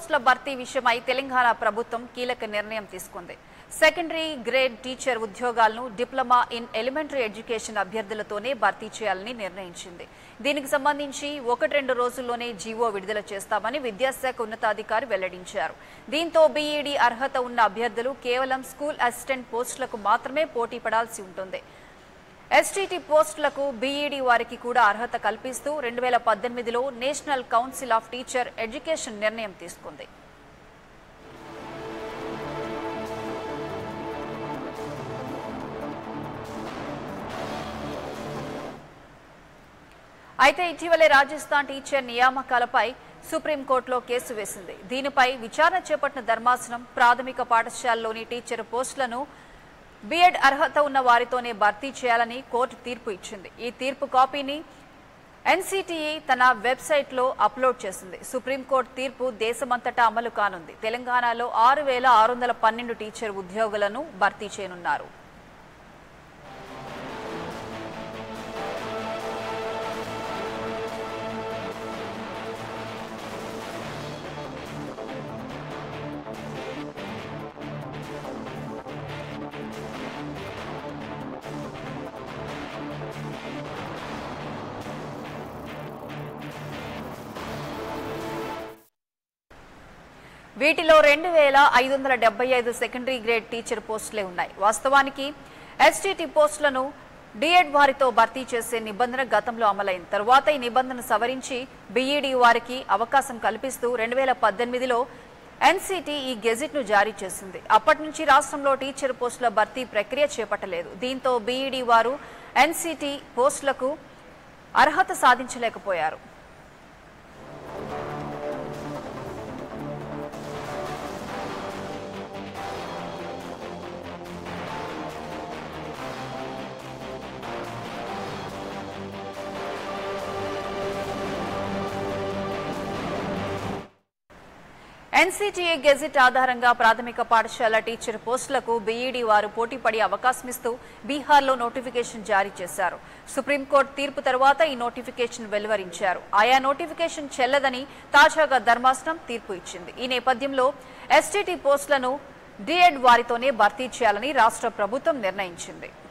పోస్టుల భర్తీ విషయమై తెలంగాణ ప్రభుత్వం కీలక నిర్ణయం తీసుకుంది సెకండరీ గ్రేడ్ టీచర్ ఉద్యోగాలను డిప్లొమా ఇన్ ఎలిమెంటరీ ఎడ్యుకేషన్ అభ్యర్థులతోనే భర్తీ చేయాలని నిర్ణయించింది దీనికి సంబంధించి ఒకటి రెండు రోజుల్లోనే జీవో విడుదల చేస్తామని విద్యాశాఖ ఉన్నతాధికారి వెల్లడించారు దీంతో బీఈడీ అర్హత ఉన్న అభ్యర్థులు కేవలం స్కూల్ అసిస్టెంట్ పోస్టులకు మాత్రమే పోటీ పడాల్సి ఉంటుంది ఎస్టీటీ పోస్టులకు బీఈడీ వారికి కూడా అర్హత కల్పిస్తూ రెండు వేల పద్దెనిమిదిలో National Council of Teacher Education నిర్ణయం తీసుకుంది అయితే ఇటీవలే రాజస్థాన్ టీచర్ నియామకాలపై సుప్రీంకోర్టులో కేసు వేసింది దీనిపై విచారణ చేపట్టిన ధర్మాసనం ప్రాథమిక పాఠశాలలోని టీచర్ పోస్టులను బీఎడ్ అర్హత ఉన్న వారితోనే భర్తీ చేయాలని కోర్టు తీర్పు ఇచ్చింది ఈ తీర్పు కాపీని ఎన్సీటీఈ తన వెబ్సైట్లో అప్లోడ్ చేసింది సుప్రీంకోర్టు తీర్పు దేశమంతటా అమలు కానుంది తెలంగాణలో ఆరు వేల ఆరు వందల పన్నెండు టీచర్ ఉద్యోగులను భర్తీ చేయనున్నారు వీటిలో రెండు వేల ఐదు వందల డెబ్బై ఐదు సెకండరీ గ్రేడ్ టీచర్ పోస్టులే ఉన్నాయి వాస్తవానికి ఎస్టీటీ పోస్టులను డిఎడ్ వారితో భర్తీ చేసే నిబంధన గతంలో అమలైంది తరువాత ఈ నిబంధన సవరించి బీఈడీ వారికి అవకాశం కల్పిస్తూ రెండు వేల పద్దెనిమిదిలో ఎన్సీటీ ఈ గెజిట్ ను జారీ చేసింది అప్పటి నుంచి రాష్ట్రంలో టీచర్ పోస్టుల భర్తీ ప్రక్రియ చేపట్టలేదు దీంతో బీఈడీ వారు ఎన్సీటీ పోస్టులకు అర్హత సాధించలేకపోయారు ఎన్సీటీఏ గెజిట్ ఆధారంగా ప్రాథమిక పాఠశాల టీచర్ పోస్టులకు బీఈడీ వారు పోటీపడే అవకాశమిస్తూ బీహార్లో నోటిఫికేషన్ జారీ చేశారు సుప్రీంకోర్టు తీర్పు తర్వాత ఈ నోటిఫికేషన్ వెలువరించారు ఆయా నోటిఫికేషన్ చెల్లదని తాజాగా ధర్మాసనం తీర్పు ఇచ్చింది ఈ నేపథ్యంలో ఎస్టీటీ పోస్టులను డిఎడ్ వారితోనే భర్తీ చేయాలని రాష్ట్ర ప్రభుత్వం నిర్ణయించింది